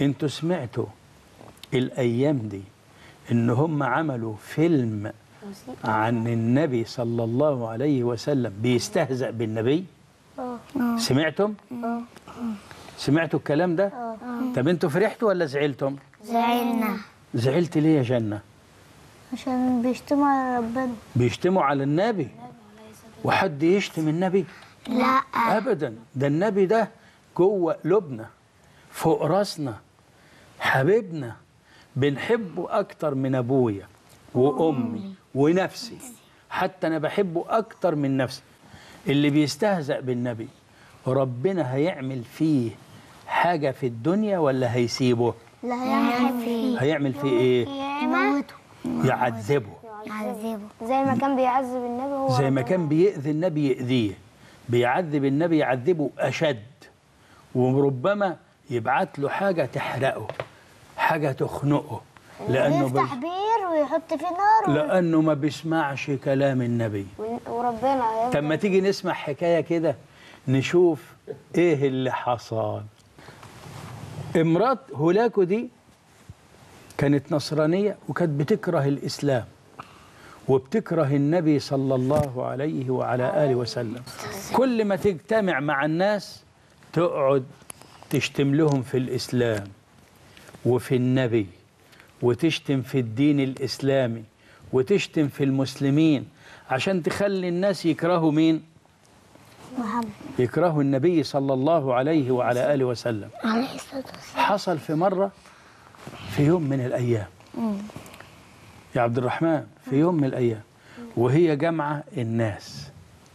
انتوا سمعتوا الايام دي ان هم عملوا فيلم عن النبي صلى الله عليه وسلم بيستهزأ بالنبي سمعتم سمعتوا الكلام ده طب انتوا فرحتوا ولا زعلتم زعلنا زعلت ليه يا جنة عشان بيشتموا على ربنا بيشتموا على النبي وحد يشتم النبي لا ابدا ده النبي ده جوه قلوبنا فوق راسنا حبيبنا بنحبه اكتر من ابويا وامي ونفسي حتى انا بحبه اكتر من نفسي اللي بيستهزأ بالنبي ربنا هيعمل فيه حاجة في الدنيا ولا هيسيبه لا هيعمل فيه هيعمل فيه ايه يموته يعذبه يعذبه زي ما كان بيعذب النبي هو زي ما ربنا. كان بيأذي النبي يأذيه بيعذب النبي يعذبه أشد وربما يبعت له حاجة تحرقه حاجة تخنقه لأنه يفتح بي... بير ويحط فيه نار لأنه ما بيسمعش كلام النبي ون- وربنا هيفضل طب ما تيجي نسمع حكاية كده نشوف ايه اللي حصل امرات هولاكو دي كانت نصرانية وكانت بتكره الإسلام وبتكره النبي صلى الله عليه وعلى آله وسلم كل ما تجتمع مع الناس تقعد تشتم لهم في الإسلام وفي النبي وتشتم في الدين الإسلامي وتشتم في المسلمين عشان تخلي الناس يكرهوا مين؟ محمد يكرهوا النبي صلى الله عليه وعلى آله وسلم عليه الصلاة والسلام حصل في مرة في يوم من الأيام يا عبد الرحمن في يوم من الأيام وهي جامعة الناس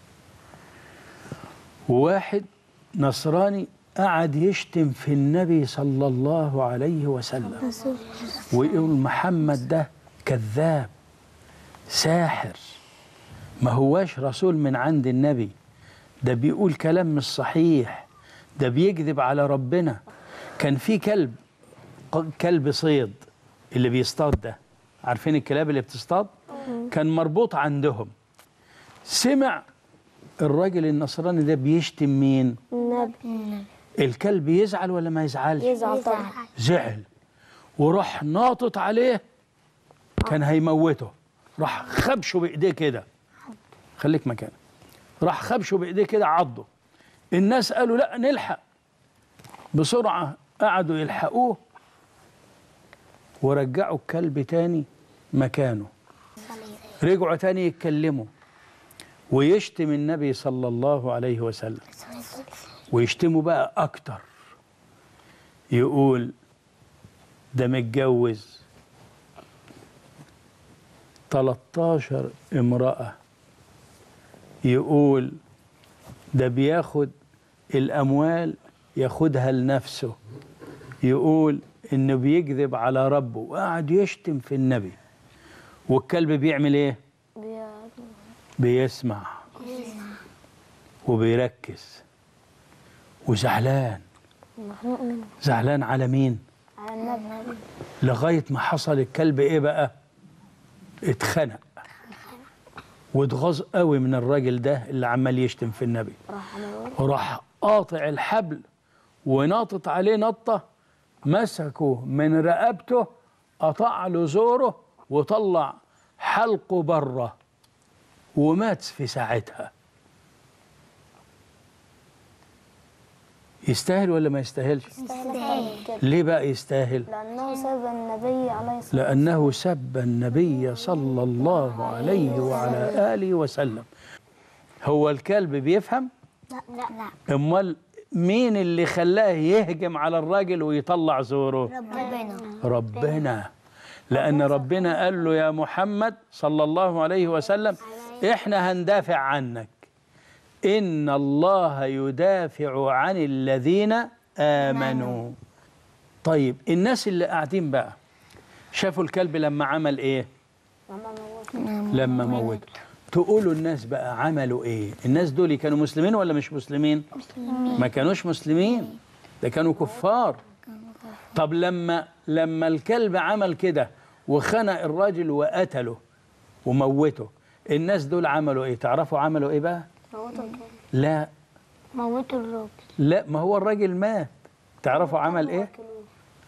وواحد نصراني قعد يشتم في النبي صلى الله عليه وسلم ويقول محمد ده كذاب ساحر ما هواش رسول من عند النبي ده بيقول كلام مش صحيح ده بيكذب على ربنا كان في كلب ق- كلب صيد اللي بيصطاد ده عارفين الكلاب اللي بتصطاد كان مربوط عندهم سمع الراجل النصراني ده بيشتم مين النبي الكلب يزعل ولا ما يزعلش يزعل طبعا زعل وراح ناطط عليه كان هيموته راح خبشه بايديه كده خليك مكانك راح خبشه بايديه كده عضه الناس قالوا لا نلحق بسرعه قعدوا يلحقوه ورجعوا الكلب تاني مكانه رجعوا تاني يتكلموا ويشتم النبي صلى الله عليه وسلم ويشتموا بقى اكتر يقول ده متجوز 13 امرأة يقول ده بياخد الأموال ياخدها لنفسه يقول إنه بيكذب على ربه وقعد يشتم في النبي والكلب بيعمل إيه؟ بيسمع وبيركز وزعلان مخنوق منه زعلان على مين؟ على النبي لغاية ما حصل الكلب ايه بقى اتخنق واتغاظ قوي من الراجل ده اللي عمال يشتم في النبي راح عمل وراح قاطع الحبل وناطط عليه نطة مسكه من رقبته قطع له زوره وطلع حلقه بره ومات في ساعتها يستاهل ولا ما يستاهلش يستاهل ليه بقى يستاهل لأنه سب النبي عليه الصلاة لأنه سب النبي صلى الله عليه وعلى آله وسلم هو الكلب بيفهم لا لا امال مين اللي خلاه يهجم على الراجل ويطلع زوره ربنا ربنا لأن ربنا قال له يا محمد صلى الله عليه وسلم إحنا هندافع عنك إن الله يدافع عن الذين آمنوا طيب الناس اللي قاعدين بقى شافوا الكلب لما عمل إيه لما موته تقولوا الناس بقى عملوا ايه الناس دول كانوا مسلمين ولا مش مسلمين ما كانوش مسلمين ده كانوا كفار طب لما لما الكلب عمل كده وخنق الراجل وقتله وموته الناس دول عملوا ايه تعرفوا عملوا ايه بقى لا موتوا الراجل لا ما هو الراجل مات تعرفوا عمل ايه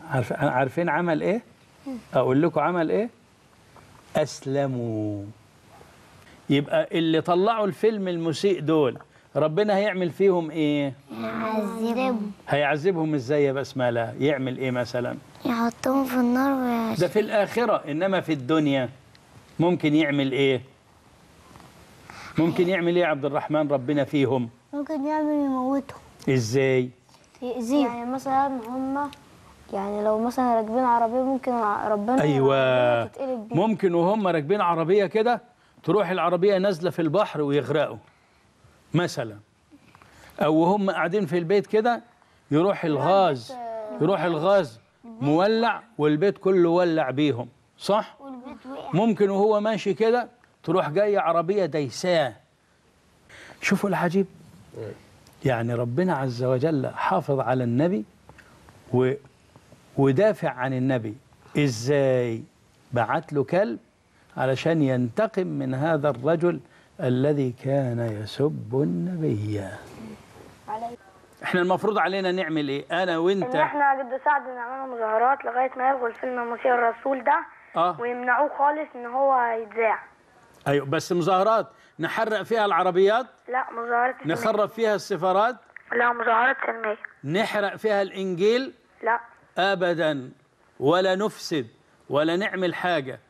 عارف عارفين عمل ايه اقول لكم عمل ايه اسلموا يبقى اللي طلعوا الفيلم المسيء دول ربنا هيعمل فيهم ايه يعذبهم هيعذبهم ازاي يا بسمله يعمل ايه مثلا يحطهم في النار ده ويعيش في الاخره انما في الدنيا ممكن يعمل ايه ممكن يعمل ايه يا عبد الرحمن ربنا فيهم ممكن يعمل يموتهم ازاي يأذيهم يعني مثلا هم يعني لو مثلا راكبين عربية ممكن ربنا ايوه العربية تتقلب بيهم. ممكن وهم راكبين عربيه كده تروح العربيه نازله في البحر ويغرقوا مثلا او وهم قاعدين في البيت كده يروح الغاز يروح الغاز مولع والبيت كله ولع بيهم صح والبيت وقع ممكن وهو ماشي كده تروح جايه عربيه ديساه شوفوا العجيب يعني ربنا عز وجل حافظ على النبي و ودافع عن النبي ازاي بعت له كلب علشان ينتقم من هذا الرجل الذي كان يسب النبي احنا المفروض علينا نعمل ايه انا وانت ان احنا جد سعد نعمل مظاهرات لغايه ما يلغوا الفيلم مسير الرسول ده اه ويمنعوه خالص ان هو يتذاع ايوه بس مظاهرات نحرق فيها العربيات لا مظاهرات سلمية. نخرب فيها السفارات لا مظاهرات سلميه نحرق فيها الانجيل لا ابدا ولا نفسد ولا نعمل حاجه